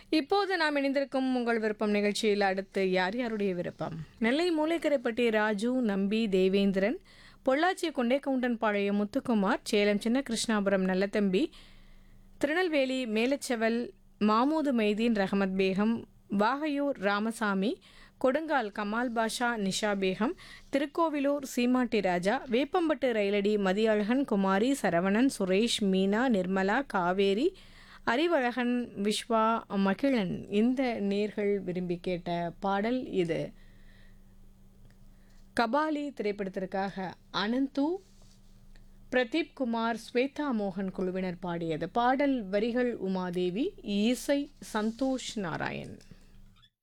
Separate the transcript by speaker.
Speaker 1: இப்போது நாம் இணைந்திருக்கும் உங்கள் விருப்பம் நிகழ்ச்சியில் அடுத்து யார் யாருடைய விருப்பம் நெல்லை மூலைக்கரைப்பட்டி ராஜு நம்பி தேவேந்திரன் பொள்ளாச்சி கொண்டேகவுண்டன் முத்துக்குமார் சேலம் சின்ன கிருஷ்ணாபுரம் நல்லத்தம்பி திருநெல்வேலி மேலச்செவல் மாமூது மைதீன் ரஹமத் பேகம் வாகையூர் ராமசாமி கொடுங்கால் கமால் பாஷா நிஷா பேகம் திருக்கோவிலூர் சீமாட்டி ராஜா வேப்பம்பட்டு ரயிலடி மதியழகன் குமாரி சரவணன் சுரேஷ் மீனா நிர்மலா காவேரி அறிவழகன் விஸ்வா மகிழன் இந்த நேர்கள் விரும்பி கேட்ட பாடல் இது கபாலி திரைப்படத்திற்காக அனந்து பிரதீப் குமார் ஸ்வேதா மோகன் குழுவினர் பாடியது பாடல் வரிகள் உமாதேவி இசை சந்தோஷ் நாராயண்